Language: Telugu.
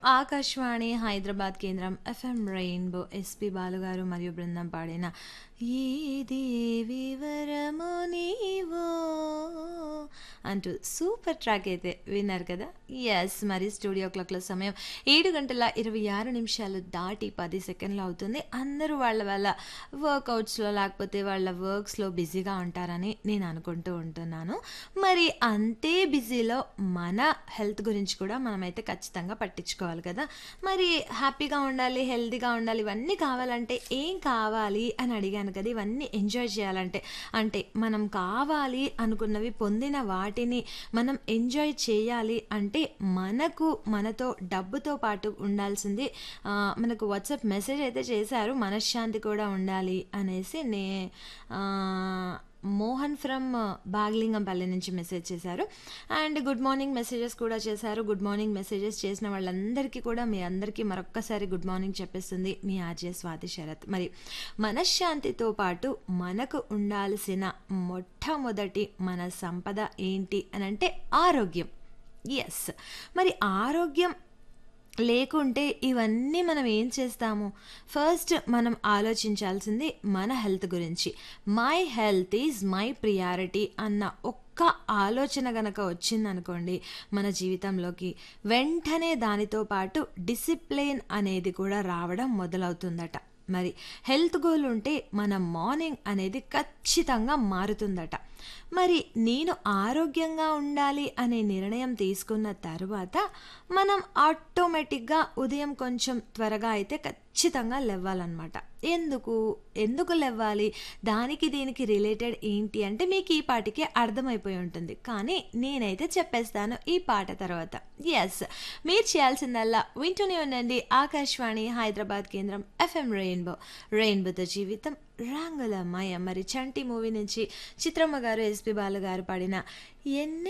ఆకాశవాణి హైదరాబాద్ కేంద్రం ఎఫ్ఎం రెయిన్బో ఎస్పి బాలుగారు మరియు బృందం పాడిన ఈ దేవి వరము నీవో అంటూ సూపర్ ట్రాక్ అయితే విన్నారు కదా ఎస్ మరి స్టూడియో క్లాక్లో సమయం ఏడు గంటల ఇరవై ఆరు నిమిషాలు దాటి పది సెకండ్లు అవుతుంది అందరూ వాళ్ళ వాళ్ళ వర్కౌట్స్లో లేకపోతే వాళ్ళ వర్క్స్లో బిజీగా ఉంటారని నేను అనుకుంటూ ఉంటున్నాను మరి అంతే బిజీలో మన హెల్త్ గురించి కూడా మనమైతే ఖచ్చితంగా పట్టించుకోవాలి కదా మరి హ్యాపీగా ఉండాలి హెల్తీగా ఉండాలి ఇవన్నీ కావాలంటే ఏం కావాలి అని అడిగాను కదా ఇవన్నీ ఎంజాయ్ చేయాలంటే అంటే మనం కావాలి అనుకున్నవి పొందిన వాటిని మనం ఎంజాయ్ చేయాలి అంటే మనకు మనతో డబ్బుతో పాటు ఉండాల్సింది ఆ, మనకు వాట్సాప్ మెసేజ్ అయితే చేశారు మనశ్శాంతి కూడా ఉండాలి అనేసి నే ఆ, మోహన్ ఫ్రమ్ బాగ్లింగంపల్లి నుంచి మెసేజ్ చేశారు అండ్ గుడ్ మార్నింగ్ మెసేజెస్ కూడా చేశారు గుడ్ మార్నింగ్ మెసేజెస్ చేసిన వాళ్ళందరికీ కూడా మీ అందరికీ మరొక్కసారి గుడ్ మార్నింగ్ చెప్పేస్తుంది మీ ఆర్జే స్వాతి శరత్ మరి మనశ్శాంతితో పాటు మనకు ఉండాల్సిన మొట్టమొదటి మన సంపద ఏంటి అని అంటే ఆరోగ్యం ఎస్ మరి ఆరోగ్యం లేకుంటే ఇవన్నీ మనం ఏం చేస్తాము ఫస్ట్ మనం ఆలోచించాల్సింది మన హెల్త్ గురించి my health is my priority అన్న ఒక్క ఆలోచన గనక వచ్చిందనుకోండి మన జీవితంలోకి వెంటనే దానితో పాటు డిసిప్లిన్ అనేది కూడా రావడం మొదలవుతుందట మరి హెల్త్ గోల్ ఉంటే మన మార్నింగ్ అనేది ఖచ్చితంగా మారుతుందట మరి నేను ఆరోగ్యంగా ఉండాలి అనే నిర్ణయం తీసుకున్న తర్వాత మనం ఆటోమేటిక్గా ఉదయం కొంచెం త్వరగా అయితే ఖచ్చితంగా లేవ్వాలన్నమాట ఎందుకు ఎందుకు లేవ్వాలి దానికి దీనికి రిలేటెడ్ ఏంటి అంటే మీకు ఈ పాటికే అర్థమైపోయి ఉంటుంది కానీ నేనైతే చెప్పేస్తాను ఈ పాట తర్వాత ఎస్ మీరు చేయాల్సిందల్లా వింటూనే ఉండండి ఆకాశవాణి హైదరాబాద్ కేంద్రం ఎఫ్ఎం రెయిన్బో రెయిన్బోతో జీవితం రంగుల మయ మరి చంటి మూవీ నుంచి చిత్రమ్మ గారు ఎస్పి బాలు గారు పాడిన ఎన్ని